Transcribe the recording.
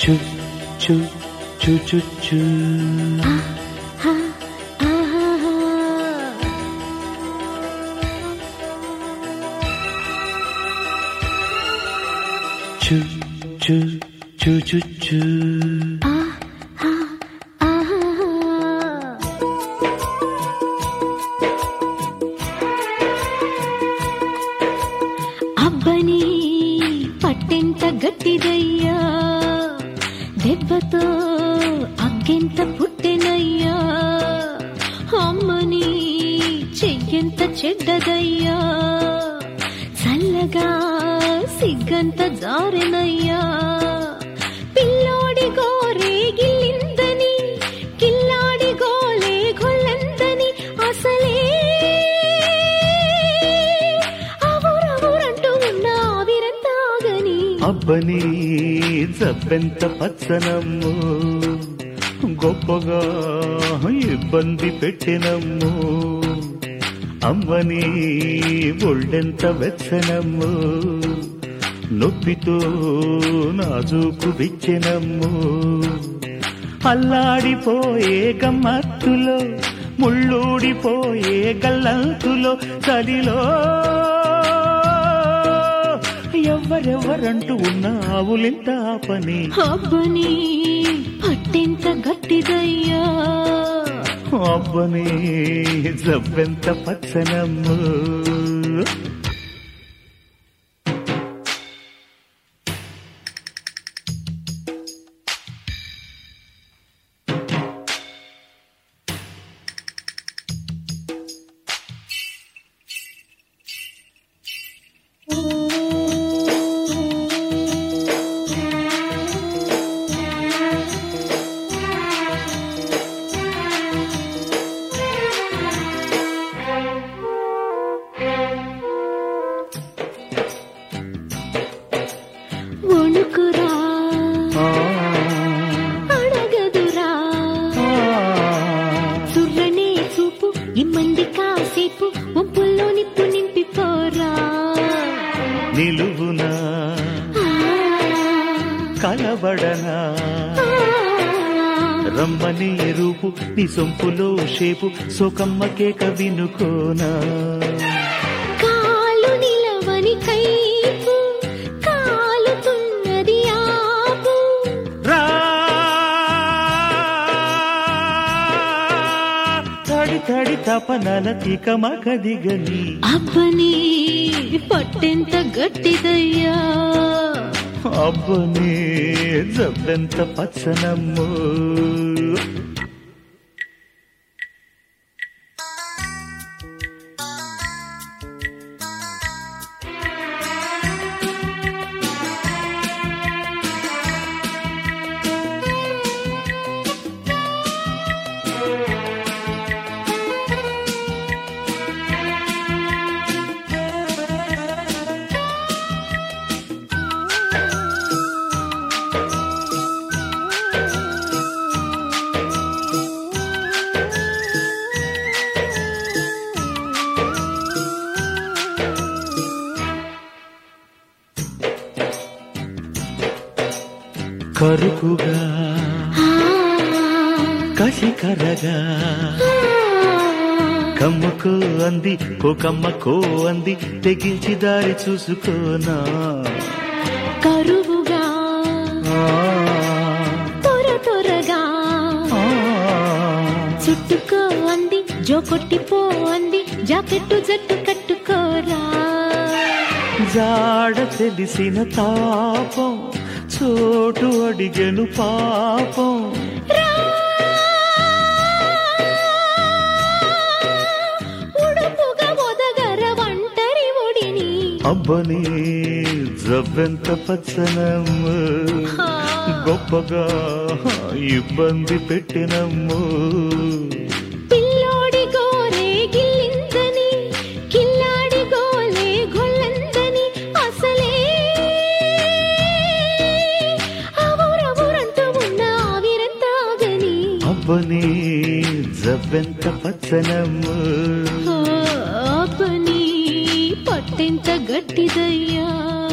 చు చు చు చు చు చు చు చు చు చు అబ్బని పట్టెంత గట్టిదయ్యా దెబ్బతో అగ్గెంత పుట్టెనయ్యా అమ్మని చెయ్యంత చెడ్డదయ్యా చల్లగా సిగ్గంత జారెనయ్యా పిల్లోడి గోరే గిల్లిందని కిల్లాడి గోలే గొల్లందని అసలే అవురవురంటూ ఉన్న ఆవిరంతాగని అబ్బని జబ్బెంత పచ్చనమ్ము గొప్పగా ఇబ్బంది పెట్టినమ్ము అమ్మని ఒళ్ళెంత వెచ్చనమ్ము నొప్పితో నాజూకు విచ్చెనమ్ము అల్లాడిపోయే గమ్మత్తులో ముళ్ళూడిపోయే గల్లంతులో చలిలో ఎవరెవరంటూ ఉన్న ఆవులింత పని అబ్బని పట్టెంత గట్టిదయ్యా అబ్బని జబ్బెంత పచ్చనమ్ము వణుకురా ఆ, అడగదురా ఆ, సుర్రనే చూపు ఇమ్మంది కాసేపు ఒప్పుల్లో నిప్పు నింపిపోరా నిలువునా ఆ, కలబడనా ఆ, రమ్మని రూపు నీ సొంపులో షేపు సోకమ్మకే కవినుకోనా కాలు నిలవని కైపు కాలుతున్నది ఆపు రా తడి తడి తపనల తికమక దిగని అబ్బని పట్టెంత గట్టిదయ్యా అబ్బని జబ్బెంత పచ్చనమ్ము కరుకుగా ఆ, కసి కరగా కమ్మకో అంది కో కమ్మకో అంది తెగించి దారి చూసుకోనా కరువుగా ఆ, త్వర త్వరగా ఆ, చుట్టుకో అంది జో కొట్టిపో అంది జాకెట్టు జట్టు కట్టుకోరా జాడ తెలిసిన తాపం చోటు అడిగెను పాపం రా. ఉడుపుగా ఒదగర ఒంటరి ఒడిని అబ్బని జబ్బెంత పచ్చనమ్ము ఆ, గొప్పగా ఇబ్బంది పెట్టినమ్ము పిల్లోడి గోరే గిల్లిందని కిల్లాడి గోలే గొల్లందని అసలే అవురవురంటూ ఉన్న ఆవిరంతాగని అబ్బని జబ్బెంత పచ్చనమ్ము ఆ, అబ్బని పట్టెంత గట్టిదయ్యా